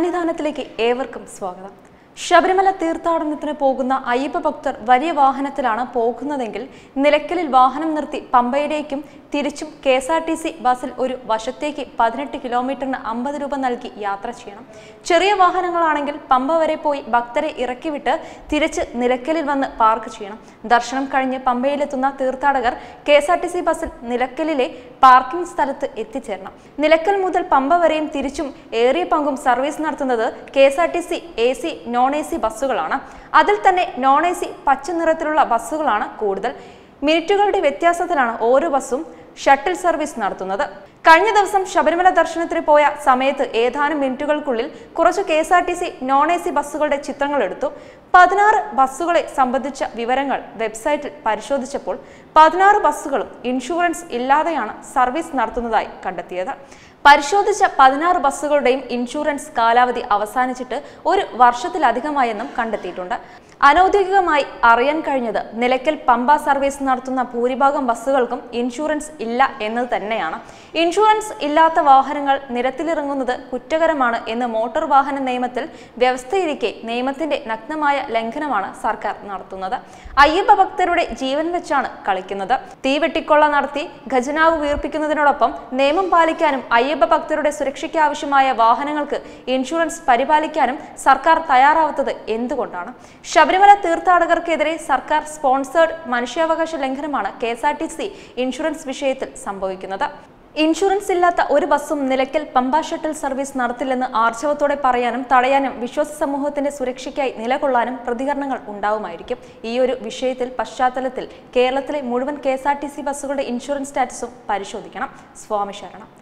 സന്നിധാനത്തിലേക്ക് ഏവർക്കും സ്വാഗതം ശബരിമല തീർത്ഥാടനത്തിന് പോകുന്ന അയ്യപ്പ ഭക്തർ വലിയ വാഹനത്തിലാണ് പോകുന്നതെങ്കിൽ നിലയ്ക്കലിൽ വാഹനം നിർത്തി പമ്പയിലേക്കും തിരിച്ചും K S R T C ബസ്സിൽ ഒരു വശത്തേക്ക് പതിനെട്ട് കിലോമീറ്ററിന് അമ്പത് രൂപ നൽകി യാത്ര ചെയ്യണം ചെറിയ വാഹനങ്ങളാണെങ്കിൽ പമ്പ വരെ പോയി ഭക്തരെ ഇറക്കിവിട്ട് തിരിച്ച് നിലയ്ക്കലിൽ വന്ന് പാർക്ക് ചെയ്യണം ദർശനം കഴിഞ്ഞ് പമ്പയിലെത്തുന്ന തീർത്ഥാടകർ K S R T C ബസ്സിൽ നിലയ്ക്കലിലെ പാർക്കിംഗ് സ്ഥലത്ത് എത്തിച്ചേരണം നിലയ്ക്കൽ മുതൽ പമ്പ വരെയും തിരിച്ചും ഏറിയ പങ്കും സർവീസ് നടത്തുന്നത് K S R T C A C non A C ബസ്സുകളാണ് അതിൽ തന്നെ നോൺ എ സി പച്ച നിറത്തിലുള്ള ബസ്സുകളാണ് കൂടുതൽ മിനിറ്റുകളുടെ വ്യത്യാസത്തിലാണ് ഓരോ ബസ്സും ഷട്ടിൽ സർവീസ് നടത്തുന്നത് കഴിഞ്ഞ ദിവസം ശബരിമല ദർശനത്തിന് പോയ സമയത്ത് ഏതാനും മിനിറ്റുകൾക്കുള്ളിൽ കുറച്ച് K S R T C non A C ബസ്സുകളുടെ ചിത്രങ്ങൾ എടുത്തു പതിനാറ് ബസ്സുകളെ സംബന്ധിച്ച വിവരങ്ങൾ വെബ്സൈറ്റിൽ പരിശോധിച്ചപ്പോൾ പതിനാറ് ബസ്സുകളും ഇൻഷുറൻസ് ഇല്ലാതെയാണ് സർവീസ് നടത്തുന്നതായി കണ്ടെത്തിയത് പരിശോധിച്ച പതിനാറ് ബസ്സുകളുടെയും ഇൻഷുറൻസ് കാലാവധി അവസാനിച്ചിട്ട് ഒരു വർഷത്തിലധികമായെന്നും കണ്ടെത്തിയിട്ടുണ്ട് അനൌദ്യോഗികമായി അറിയാൻ കഴിഞ്ഞത് നിലയ്ക്കൽ പമ്പ സർവീസ് നടത്തുന്ന ഭൂരിഭാഗം ബസ്സുകൾക്കും ഇൻഷുറൻസ് ഇല്ല എന്നത് തന്നെയാണ് ഇൻഷുറൻസ് ഇല്ലാത്ത വാഹനങ്ങൾ നിരത്തിലിറങ്ങുന്നത് കുറ്റകരമാണ് എന്ന് മോട്ടോർ വാഹന നിയമത്തിൽ വ്യവസ്ഥയിരിക്കെ നിയമത്തിന്റെ നഗ്നമായ ലംഘനമാണ് സർക്കാർ നടത്തുന്നത് അയ്യപ്പ ഭക്തരുടെ ജീവൻ വെച്ചാണ് കളിക്കുന്നത് തീവെട്ടിക്കൊള്ള നടത്തി ഖജനാവ് വീർപ്പിക്കുന്നതിനോടൊപ്പം നിയമം പാലിക്കാനും അയ്യപ്പ ഭക്തരുടെ സുരക്ഷയ്ക്ക് ആവശ്യമായ വാഹനങ്ങൾക്ക് ഇൻഷുറൻസ് പരിപാലിക്കാനും സർക്കാർ തയ്യാറാവാത്തത് എന്തുകൊണ്ടാണ് ശബരിമല തീർത്ഥാടകർക്കെതിരെ സർക്കാർ സ്പോൺസേഡ് മനുഷ്യാവകാശ ലംഘനമാണ് K S R T C insurance വിഷയത്തിൽ സംഭവിക്കുന്നത് ഇൻഷുറൻസ് ഇല്ലാത്ത ഒരു ബസ്സും നിലയ്ക്കൽ പമ്പ ഷട്ടിൽ സർവീസ് നടത്തില്ലെന്ന് ആർജവത്തോടെ പറയാനും തടയാനും വിശ്വാസ സമൂഹത്തിന്റെ സുരക്ഷയ്ക്കായി നിലകൊള്ളാനും പ്രതികരണങ്ങൾ ഉണ്ടാവുമായിരിക്കും ഈ ഒരു വിഷയത്തിൽ പശ്ചാത്തലത്തിൽ കേരളത്തിലെ മുഴുവൻ K S R T C ബസ്സുകളുടെ ഇൻഷുറൻസ് സ്റ്റാറ്റസും പരിശോധിക്കണം സ്വാമി ശരണം